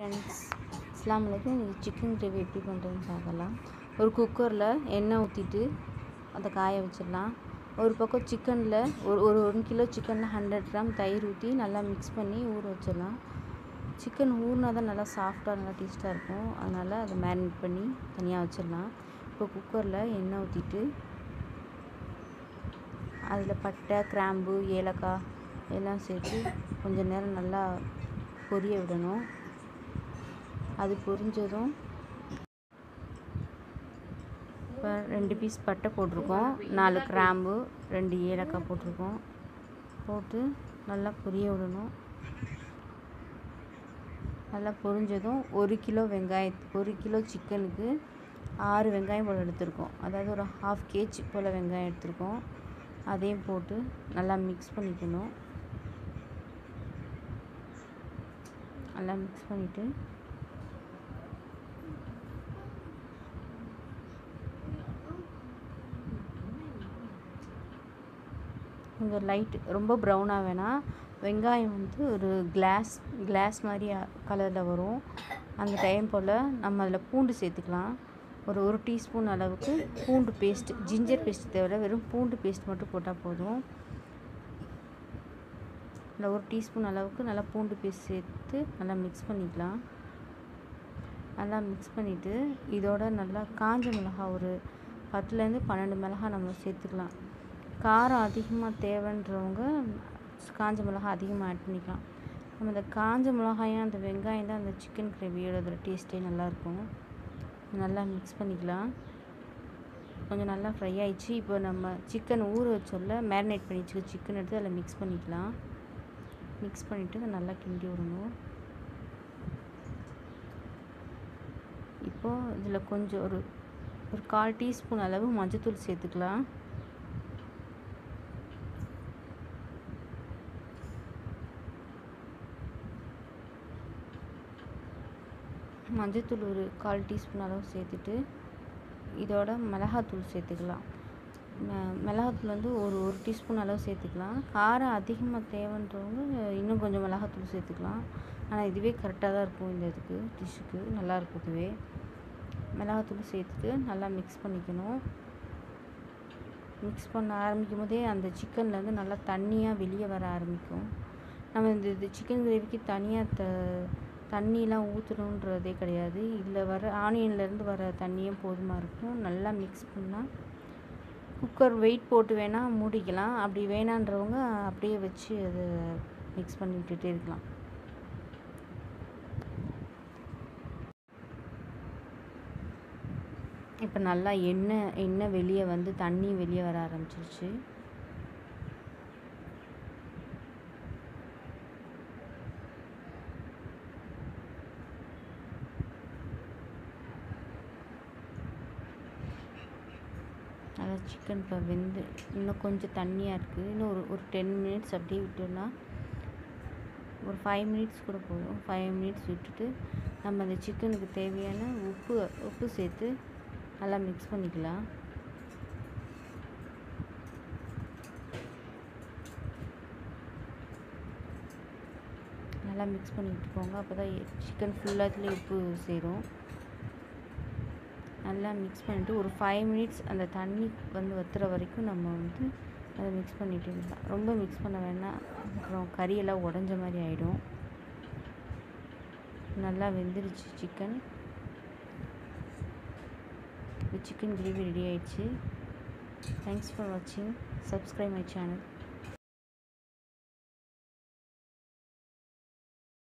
friends அஸ்லாம் வலைக்கும் இன்றைக்கி சிக்கன் கிரேவி எப்படி பண்ணுறதுன்னு பார்க்கலாம் ஒரு குக்கரில் எண்ணெய் ஊற்றிட்டு அதை காய வச்சிடலாம் ஒரு பக்கம் சிக்கனில் ஒரு ஒரு ஒன் கிலோ சிக்கனில் ஹண்ட்ரட் கிராம் தயிர் ஊற்றி நல்லா மிக்ஸ் பண்ணி ஊற வச்சிடலாம் சிக்கன் ஊறினா தான் நல்லா சாஃப்டாக நல்லா டேஸ்ட்டாக இருக்கும் அதனால் அதை மேரினேட் பண்ணி தனியாக வச்சிடலாம் இப்போ குக்கரில் எண்ணெய் ஊற்றிட்டு அதில் பட்டை கிராம்பு ஏலக்காய் எல்லாம் சேர்த்து கொஞ்சம் நேரம் நல்லா பொரிய விடணும் அது பொரிஞ்சதும் இப்போ ரெண்டு பீஸ் பட்டை போட்டிருக்கோம் நாலு கிராம்பு ரெண்டு ஏலக்காய் போட்டிருக்கோம் போட்டு நல்லா பொரிய விடணும் நல்லா பொரிஞ்சதும் ஒரு கிலோ வெங்காயம் ஒரு கிலோ சிக்கனுக்கு ஆறு வெங்காயம் போல் எடுத்திருக்கோம் அதாவது ஒரு ஹாஃப் கேஜி போல் வெங்காயம் எடுத்திருக்கோம் அதையும் போட்டு நல்லா மிக்ஸ் பண்ணிக்கணும் நல்லா மிக்ஸ் பண்ணிவிட்டு கொஞ்சம் லைட் ரொம்ப ப்ரௌனாக வேணாம் வெங்காயம் வந்து ஒரு கிளாஸ் கிளாஸ் மாதிரி கலரில் வரும் அந்த டைம் போல் நம்ம அதில் பூண்டு சேர்த்துக்கலாம் ஒரு ஒரு டீஸ்பூன் அளவுக்கு பூண்டு பேஸ்ட் ஜிஞ்சர் பேஸ்ட் தேவையில்ல வெறும் பூண்டு பேஸ்ட் மட்டும் போட்டால் போதும் இல்லை ஒரு டீஸ்பூன் அளவுக்கு நல்லா பூண்டு பேஸ்ட் சேர்த்து நல்லா மிக்ஸ் பண்ணிக்கலாம் நல்லா மிக்ஸ் பண்ணிவிட்டு இதோட நல்லா காஞ்ச மிளகா ஒரு பத்துலேருந்து பன்னெண்டு மிளகா நம்ம சேர்த்துக்கலாம் காரம் அதிகமாக தேவைன்றவங்க காஞ்ச மிளகா அதிகமாக ஆட் பண்ணிக்கலாம் நம்ம இந்த காஞ்ச மிளகாயும் அந்த வெங்காயம் தான் அந்த சிக்கன் கிரேவியோட அதில் டேஸ்ட்டே நல்லாயிருக்கும் நல்லா மிக்ஸ் பண்ணிக்கலாம் கொஞ்சம் நல்லா ஃப்ரை ஆயிடுச்சு இப்போ நம்ம சிக்கன் ஊற வச்சோல்ல மேரினேட் பண்ணி வச்சுக்க சிக்கன் எடுத்து அதில் மிக்ஸ் பண்ணிக்கலாம் மிக்ஸ் பண்ணிவிட்டு நல்லா கிண்டி விடணும் இப்போது இதில் கொஞ்சம் ஒரு ஒரு கால் டீஸ்பூன் அளவு மஞ்சத்தூள் சேர்த்துக்கலாம் மஞ்சத்தூள் ஒரு கால் டீஸ்பூன் அளவு சேர்த்துட்டு இதோட மிளகாத்தூள் சேர்த்துக்கலாம் மிளகாத்தூள் வந்து ஒரு ஒரு டீஸ்பூன் அளவு சேர்த்துக்கலாம் காரம் அதிகமாக தேவைன்றவங்க இன்னும் கொஞ்சம் மிளகாத்தூள் சேர்த்துக்கலாம் ஆனால் இதுவே கரெக்டாக தான் இருக்கும் இந்த இதுக்கு டிஷ்ஷுக்கு நல்லாயிருக்கும் இதுவே மிளகாத்தூள் சேர்த்துட்டு நல்லா மிக்ஸ் பண்ணிக்கணும் மிக்ஸ் பண்ண ஆரம்பிக்கும் போதே அந்த சிக்கன்லேருந்து நல்லா தண்ணியாக வெளியே வர ஆரம்பிக்கும் நம்ம இந்த இது சிக்கன் கிரேவிக்கு தனியாக த தண்ணியெலாம் ஊற்றணுன்றதே கிடையாது இதில் வர ஆனியன்லேருந்து வர தண்ணியும் போதுமாக இருக்கும் நல்லா மிக்ஸ் பண்ணால் குக்கர் வெயிட் போட்டு வேணால் மூடிக்கலாம் அப்படி வேணான்றவங்க அப்படியே வச்சு அதை மிக்ஸ் பண்ணி விட்டுட்டே இருக்கலாம் இப்போ நல்லா எண்ணெய் எண்ணெய் வெளியே வந்து தண்ணி வெளியே வர ஆரம்பிச்சிருச்சு நல்லா சிக்கன் இப்போ வெந்து இன்னும் கொஞ்சம் தண்ணியாக இருக்குது இன்னும் ஒரு ஒரு டென் மினிட்ஸ் அப்படியே விட்டோம்னா ஒரு ஃபைவ் மினிட்ஸ் கூட போதும் ஃபைவ் மினிட்ஸ் விட்டுட்டு நம்ம அந்த சிக்கனுக்கு தேவையான உப்பு உப்பு சேர்த்து நல்லா மிக்ஸ் பண்ணிக்கலாம் நல்லா மிக்ஸ் பண்ணி விட்டுக்கோங்க அப்போ தான் சிக்கன் ஃபுல்லாத்துலேயே உப்பு சேரும் நல்லா மிக்ஸ் பண்ணிவிட்டு ஒரு ஃபைவ் மினிட்ஸ் அந்த தண்ணி வந்து வற்றுற வரைக்கும் நம்ம வந்து அதை மிக்ஸ் பண்ணிகிட்டே இருக்கலாம் ரொம்ப மிக்ஸ் பண்ண வேணாம் அப்புறம் கறியெல்லாம் உடஞ்ச மாதிரி ஆகிடும் நல்லா வெந்துருச்சு சிக்கன் சிக்கன் கிரேவி ரெடி ஆயிடுச்சு தேங்க்ஸ் ஃபார் வாட்சிங் சப்ஸ்கிரைப் மை சேனல்